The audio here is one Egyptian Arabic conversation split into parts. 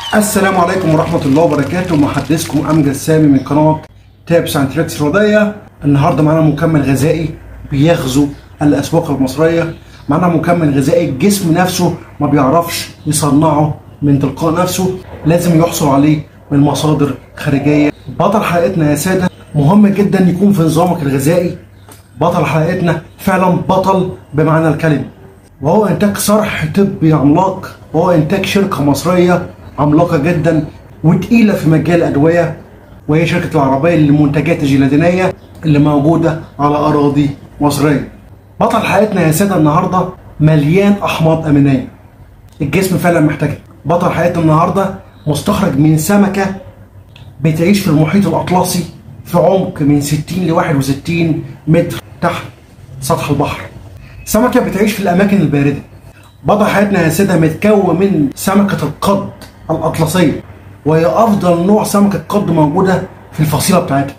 السلام عليكم ورحمة الله وبركاته محدثكم أمجد سامي من قناة تابس عن تريكس رودية النهاردة معانا مكمل غذائي بيغزو الأسواق المصرية معانا مكمل غذائي الجسم نفسه ما بيعرفش يصنعه من تلقاء نفسه لازم يحصل عليه من مصادر خارجية بطل حلقتنا يا سادة مهم جدا يكون في نظامك الغذائي بطل حلقتنا فعلا بطل بمعنى الكلمة وهو إنتاج صرح طبي عملاق وهو إنتاج شركة مصرية عملاقة جدا وتقيلة في مجال الأدوية وهي شركة العربية للمنتجات الجيلاتينية اللي موجودة على أراضي مصرية بطل حلقتنا يا سادة النهاردة مليان أحماض أمينية الجسم فعلا محتاجها بطل حلقتنا النهاردة مستخرج من سمكة بتعيش في المحيط الأطلسي في عمق من 60 ل 61 متر تحت سطح البحر سمكة بتعيش في الأماكن الباردة بطل حياتنا يا سادة متكون من سمكة القد الأطلسية وهي أفضل نوع سمكة قد موجودة في الفصيلة بتاعتها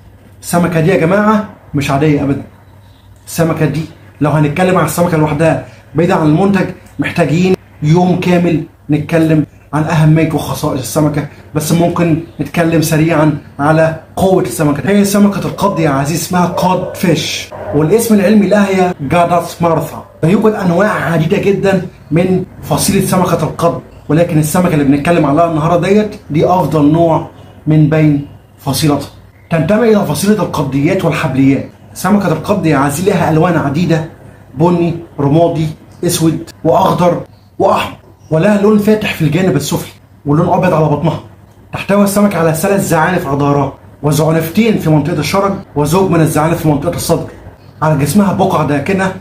السمكة دي يا جماعة مش عادية أبدا السمكة دي لو هنتكلم عن السمكة لوحدها بعيدا عن المنتج محتاجين يوم كامل نتكلم عن أهمية وخصائص السمكة بس ممكن نتكلم سريعا على قوة السمكة هي سمكة القد يا عزيز اسمها قاد فيش والاسم العلمي لها هي جاداس مارثا يوجد أنواع عديدة جدا من فصيلة سمكة القد ولكن السمكة اللي بنتكلم عليها النهاردة ديت دي أفضل نوع من بين فصيلتها تنتمي إلى فصيلة القضيات والحبليات سمكة القد يا عزيز لها ألوان عديدة بني رمادي أسود وأخضر وأحمر ولها لون فاتح في الجانب السفلي ولون ابيض على بطنها تحتوي السمكة على ثلاث زعانف على ظهرها وزعنفتين في منطقة الشرج وزوج من الزعانف في منطقة الصدر على جسمها بقع داكنة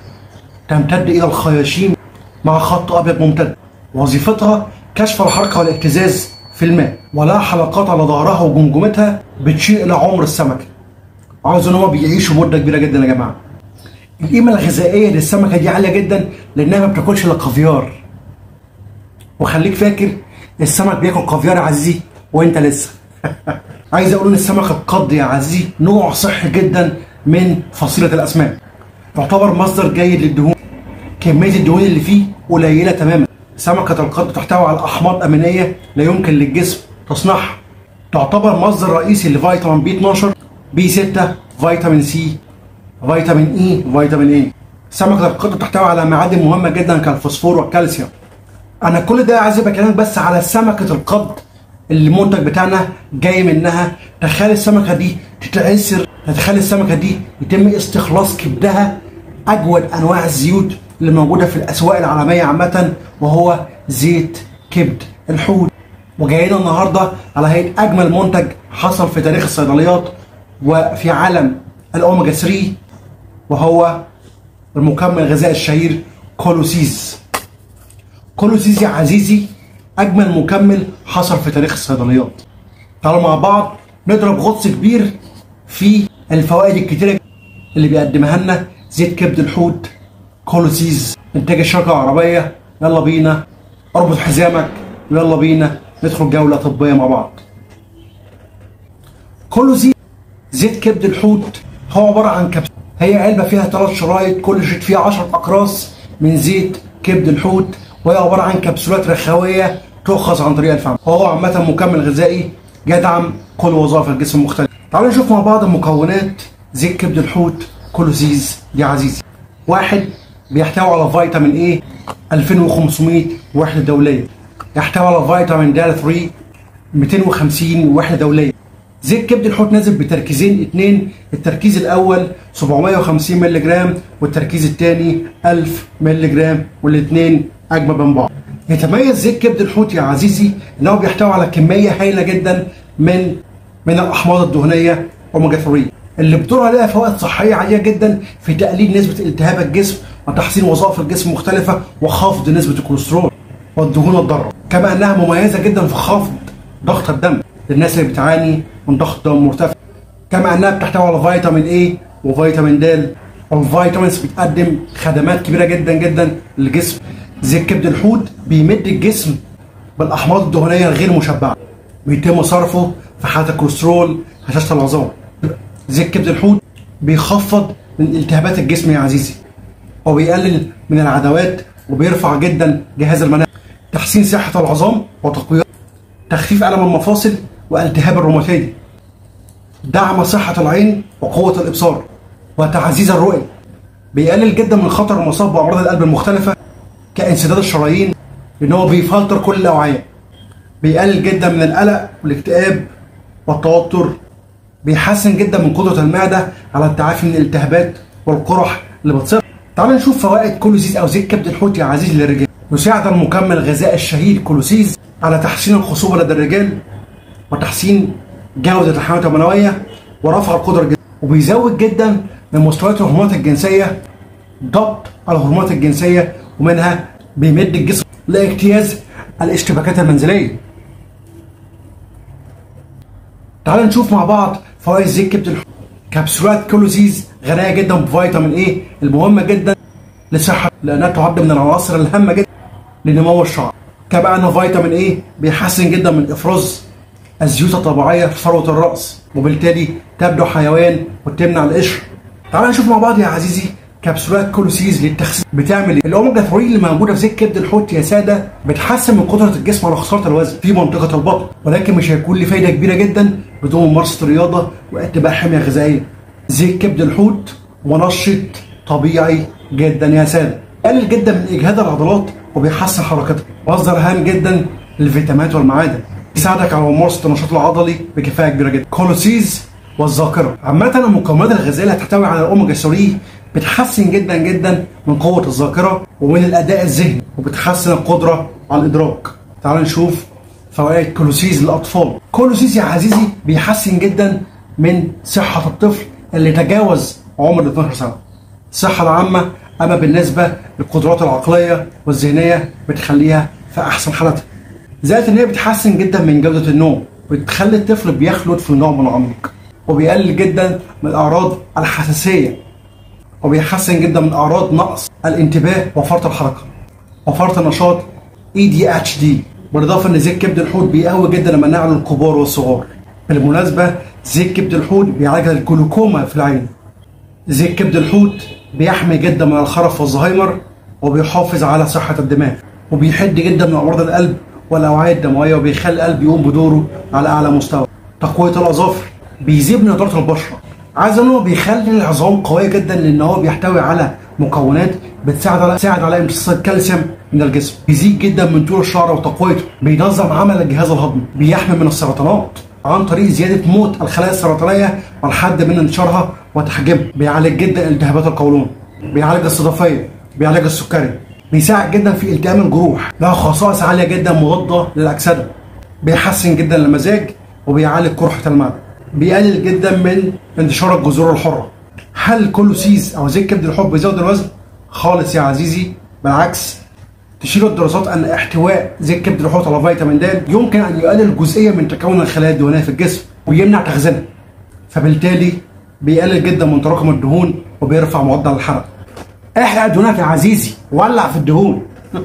تمتد إلى الخياشيم مع خط أبيض ممتد وظيفتها كشف الحركة والاهتزاز في الماء ولها حلقات على ظهرها وجمجمتها بتشير إلى عمر السمكة عاوز إن هما بيعيشوا مدة كبيرة جدا يا جماعة القيمة الغذائية للسمكة دي عالية جدا لأنها ما بتاكلش إلا كافيار وخليك فاكر السمك بياكل كافيار يا عزيزي وانت لسه عايز اقول ان السمك القض يا عزيزي نوع صحي جدا من فصيله الاسماك يعتبر مصدر جيد للدهون كميه الدهون اللي فيه قليله تماما سمكه القض تحتوي على احماض امينيه لا يمكن للجسم تصنعها تعتبر مصدر رئيسي لفيتامين بي 12 بي 6 فيتامين سي فيتامين اي فيتامين اي سمكه القض تحتوي على معادن مهمه جدا كالفوسفور والكالسيوم انا كل ده عايز بكلمك بس على سمكه القض اللي المنتج بتاعنا جاي منها تخيل السمكه دي تتعسر تخيل السمكه دي يتم استخلاص كبدها اجود انواع الزيوت اللي موجوده في الاسواق العالميه عامه وهو زيت كبد الحوت وجايين النهارده على هيئه اجمل منتج حصل في تاريخ الصيدليات وفي عالم الاوميجا 3 وهو المكمل الغذائي الشهير كولوسيز كولوسيز يا عزيزي اجمل مكمل حصل في تاريخ الصيدليات تعالوا مع بعض نضرب غطس كبير في الفوائد الكتيره اللي بيقدمها لنا زيت كبد الحوت كولوسيز انتاج الشركه العربيه يلا بينا اربط حزامك ويلا بينا ندخل جوله طبيه مع بعض كولوسيز زيت كبد الحوت هو عباره عن كبسولة هي علبه فيها ثلاث شرايط كل شريط فيها 10 اقراص من زيت كبد الحوت وهي عباره عن كبسولات رخويه تؤخذ عن طريق الفم وهو عامه مكمل غذائي يدعم كل وظائف الجسم المختلفه تعالوا نشوف مع بعض المكونات زيت كبد الحوت كولوسيز يا عزيزي واحد بيحتوي على فيتامين ايه 2500 وحده دوليه يحتوي على فيتامين د 3 250 وحده دوليه زيت كبد الحوت نازل بتركيزين اتنين التركيز الاول 750 مللي جرام والتركيز الثاني 1000 مللي جرام والاثنين اجمل من بعض يتميز زيت كبد الحوت يا عزيزي انه بيحتوي على كميه هائله جدا من من الاحماض الدهنيه اوميجا 3 اللي بتدور عليها فوائد صحيه عاليه جدا في تقليل نسبه التهاب الجسم وتحسين وظائف الجسم مختلفه وخفض نسبه الكوليسترول والدهون الضاره كما انها مميزه جدا في خفض ضغط الدم للناس اللي بتعاني من ضغط دم مرتفع كما انها بتحتوي على فيتامين اي وفيتامين د والفيتامينز بتقدم خدمات كبيره جدا جدا للجسم زي كبد الحوت بيمد الجسم بالاحماض الدهنيه الغير مشبعه بيتم صرفه في حالة الكوليسترول هشاشة العظام زي كبد الحوت بيخفض من التهابات الجسم يا عزيزي وبيقلل من العدوات وبيرفع جدا جهاز المناعة تحسين صحة العظام وتقوية تخفيف الم المفاصل والتهاب الروماتيدي دعم صحه العين وقوه الابصار وتعزيز الرؤيه بيقلل جدا من خطر المصاب بامراض القلب المختلفه كانسداد الشرايين لان هو بيفلتر كل الاوعيه بيقلل جدا من القلق والاكتئاب والتوتر بيحسن جدا من قدره المعده على التعافي من الالتهابات والقرح اللي بتصير تعال نشوف فوائد كولوسيز او زيت كبد الحوت يا عزيزي للرجال يساعد المكمل الغذائي الشهير كولوسيز على تحسين الخصوبه لدى الرجال وتحسين جوده الحيوانات المنويه ورفع القدره الجنسيه وبيزود جدا من مستويات الهرمونات الجنسيه ضبط الهرمونات الجنسيه ومنها بيمد الجسم لاجتياز الاشتباكات المنزليه تعال نشوف مع بعض فوائد زيت كبد الحوت كبسولات كولوسيز غنيه جدا بفيتامين ايه المهمه جدا لصحه لانها تعد من العناصر الهامه جدا لنمو الشعر كما ان فيتامين ايه بيحسن جدا من افراز الزيوت الطبيعيه في فروه الراس وبالتالي تبدو حيوان وتمنع القشر تعال نشوف مع بعض يا عزيزي كبسولات كولوسيز للتخسيس بتعمل ايه؟ الاوميجا 3 اللي موجوده في زيت كبد الحوت يا ساده بتحسن من قدره الجسم على خساره الوزن في منطقه البطن ولكن مش هيكون ليه فايده كبيره جدا بدون ممارسه الرياضه واتباع حميه غذائيه. زيت كبد الحوت منشط طبيعي جدا يا ساده. قلل جدا من اجهاد العضلات وبيحسن حركتها. مصدر هام جدا للفيتامينات والمعادن. يساعدك على ممارسه النشاط العضلي بكفاءه كبيره جدا. كولوسيز والذاكره. عامه المكملات الغذائيه اللي هتحتوي على الاوميجا 3 بتحسن جدا جدا من قوه الذاكره ومن الاداء الذهني وبتحسن القدره على الادراك. تعال نشوف فوائد كولوسيز للاطفال. كولوسيز يا عزيزي بيحسن جدا من صحه الطفل اللي تجاوز عمر ال 12 سنه. الصحه العامه اما بالنسبه للقدرات العقليه والذهنيه بتخليها في احسن حالتها. زائد ان هي بتحسن جدا من جوده النوم بتخلي الطفل بيخلد في نوم عميق وبيقلل جدا من اعراض الحساسيه وبيحسن جدا من اعراض نقص الانتباه وفرط الحركه وفرط النشاط ADHD بالاضافه ان زيت كبد الحوت بيقوي جدا المناعه للكبار والصغار بالمناسبه زيت كبد الحوت بيعالج الجلوكوما في العين زيت كبد الحوت بيحمي جدا من الخرف والزهايمر وبيحافظ على صحه الدماغ وبيحد جدا من امراض القلب والاوعيه الدمويه وبيخلي القلب يقوم بدوره على اعلى مستوى تقويه الاظافر بيزيد من نضاره البشره عايز اقول هو بيخلي العظام قويه جدا لان هو بيحتوي على مكونات بتساعد على تساعد على امتصاص الكالسيوم من الجسم بيزيد جدا من طول الشعر وتقويته بينظم عمل الجهاز الهضمي بيحمي من السرطانات عن طريق زياده موت الخلايا السرطانيه والحد من انتشارها وتحجيمها بيعالج جدا التهابات القولون بيعالج الصدفيه بيعالج السكري بيساعد جدا في التئام الجروح له خصائص عاليه جدا مضاده للاكسده بيحسن جدا المزاج وبيعالج قرحه المعده بيقلل جدا من انتشار الجذور الحره هل كولوسيز او زيت كبد الحب بيزود الوزن خالص يا عزيزي بالعكس تشير الدراسات ان احتواء زيت كبد الحوت على فيتامين د يمكن ان يقلل جزئيا من تكون الخلايا الدهنيه في الجسم ويمنع تخزينها فبالتالي بيقلل جدا من تراكم الدهون وبيرفع معدل الحرق احرق دهونك يا عزيزي ولع في الدهون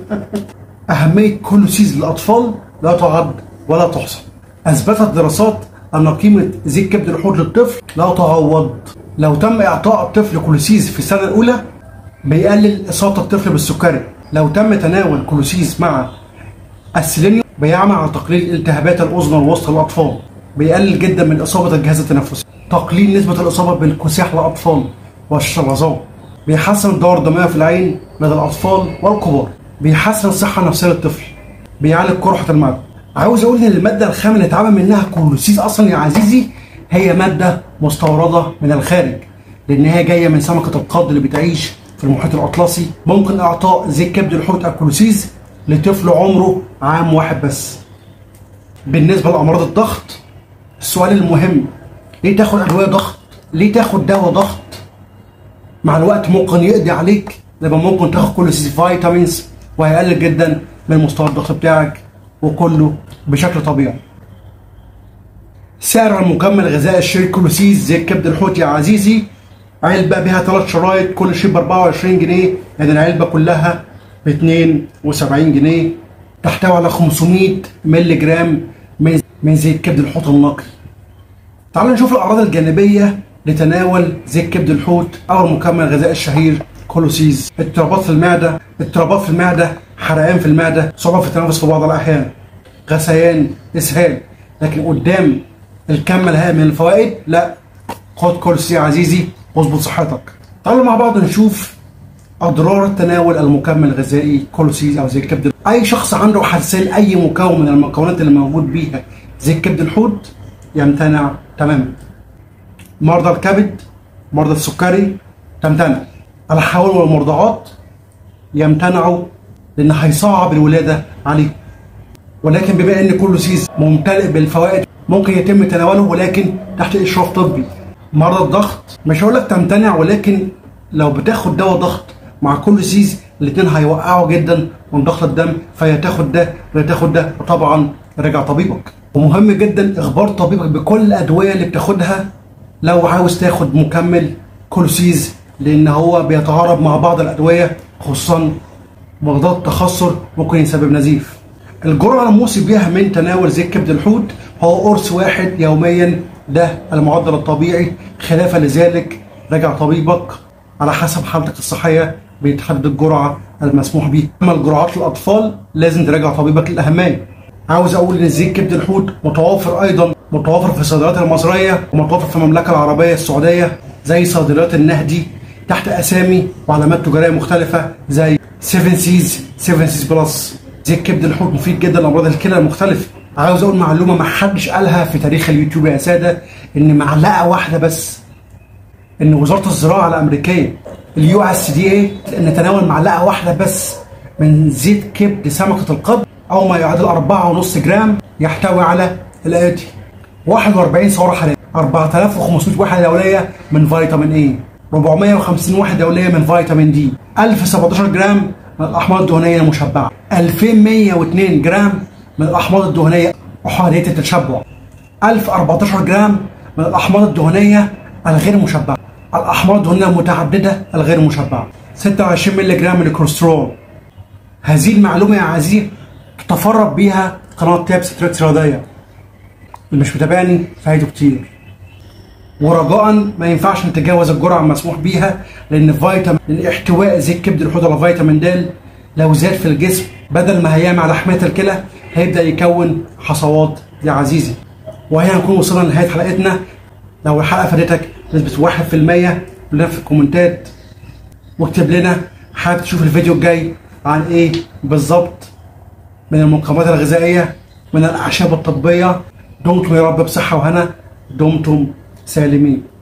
اهميه كولوسيز للاطفال لا تعد ولا تحصى اثبتت دراسات ان قيمه زيت كبد الحوت للطفل لا تعوض لو تم اعطاء الطفل كولوسيز في السنه الاولى بيقلل اصابه الطفل بالسكري لو تم تناول كولوسيز مع السيلينيوم بيعمل على تقليل التهابات الاذن والوسط للاطفال بيقلل جدا من اصابه الجهاز التنفسي تقليل نسبه الاصابه بالكساح للاطفال والشرذام بيحسن الدوره الدمويه في العين لدى الاطفال والكبار بيحسن الصحه النفسيه للطفل بيعالج قرحه المعده عاوز اقول ان الماده الخام اللي اتعمل منها كولوسيز اصلا يا عزيزي هي ماده مستورده من الخارج لان هي جايه من سمكه القرد اللي بتعيش في المحيط الاطلسي ممكن اعطاء زي كبد الحوت الكولوسيز لطفل عمره عام واحد بس بالنسبه لامراض الضغط السؤال المهم ليه تاخد ادويه ضغط ليه تاخد دواء ضغط مع الوقت ممكن يقضي عليك لما ممكن تاخد كولوسيز فيتامينز وهيقلل جدا من مستوى الضغط بتاعك وكله بشكل طبيعي سعر المكمل الغذائي الشريك كولوسيز زي كبد الحوت يا عزيزي علبة بها ثلاث شرايط كل شيء ب 24 جنيه يعني العلبة كلها ب 72 جنيه تحتوي على 500 مللي جرام من من زيت كبد الحوت النقي تعالوا نشوف الأعراض الجانبية لتناول زيت كبد الحوت أو المكمل الغذائي الشهير كولوسيز اضطرابات في المعدة اضطرابات في المعدة حرقان في المعدة صعوبة في التنفس في بعض الأحيان غثيان اسهال لكن قدام الكم الهائل من الفوائد لا خد كرسي يا عزيزي واظبط صحتك تعالوا مع بعض نشوف اضرار تناول المكمل الغذائي كولوسيز او زي الكبد اي شخص عنده حساسيه اي مكون من المكونات اللي موجود بيها زي الكبد الحوت يمتنع تماما مرضى الكبد مرضى السكري تمتنع الحوامل والمرضعات يمتنعوا لان هيصعب الولاده عليهم ولكن بما ان كل سيز ممتلئ بالفوائد ممكن يتم تناوله ولكن تحت اشراف طبي مرضى الضغط مش هقول لك تمتنع ولكن لو بتاخد دواء ضغط مع كل سيز الاثنين هيوقعوا جدا من ضغط الدم فيا تاخد ده يا تاخد ده وطبعا راجع طبيبك ومهم جدا اخبار طبيبك بكل الادويه اللي بتاخدها لو عاوز تاخد مكمل كولوسيز لان هو بيتعارض مع بعض الادويه خصوصا مضادات التخثر ممكن يسبب نزيف الجرعه الموصي بيها من تناول زيت كبد الحوت هو قرص واحد يوميا ده المعدل الطبيعي خلافا لذلك راجع طبيبك على حسب حالتك الصحيه بيتحدد الجرعه المسموح بيها اما الجرعات للاطفال لازم تراجع طبيبك للاهميه عاوز اقول ان زيت كبد الحوت متوفر ايضا متوفر في الصيدليات المصريه ومتوفر في المملكه العربيه السعوديه زي صيدليات النهدي تحت اسامي وعلامات تجاريه مختلفه زي 7 سيز 7 سيز بلس زيت كبد الحوت مفيد جدا لامراض الكلى المختلفه عاوز اقول معلومه ما حدش قالها في تاريخ اليوتيوب يا ساده ان معلقه واحده بس ان وزاره الزراعه الامريكيه اليو اس دي اي ان تناول معلقه واحده بس من زيت كبد سمكه القبر او ما يعادل 4.5 جرام يحتوي على الاتي 41 سعره حراريه 4500 وحده دوليه من فيتامين اي 450 وحده دوليه من فيتامين دي 1017 جرام من الاحماض الدهنيه المشبعه 2102 جرام من الاحماض الدهنيه احاديه التشبع 1014 جرام من الاحماض الدهنيه الغير مشبعه الاحماض الدهنيه المتعدده الغير مشبعه 26 مللي جرام من الكوليسترول هذه المعلومه يا عزيزي تتفرج بيها قناه تابس تريكس رياضيه اللي مش متابعني فايده كتير ورجاء ما ينفعش نتجاوز الجرعه المسموح بيها لان فيتامين لان احتواء زيت كبد الحوت على فيتامين د لو زاد في الجسم بدل ما هيعمل على حمايه الكلى هيبدا يكون حصوات يا عزيزي وهنا نكون وصلنا لنهايه حلقتنا لو الحلقه فادتك نسبه 1% لنا في الكومنتات واكتب لنا حابب تشوف الفيديو الجاي عن ايه بالظبط من المقومات الغذائيه من الاعشاب الطبيه دمتم يا رب بصحه وهنا دمتم سالمين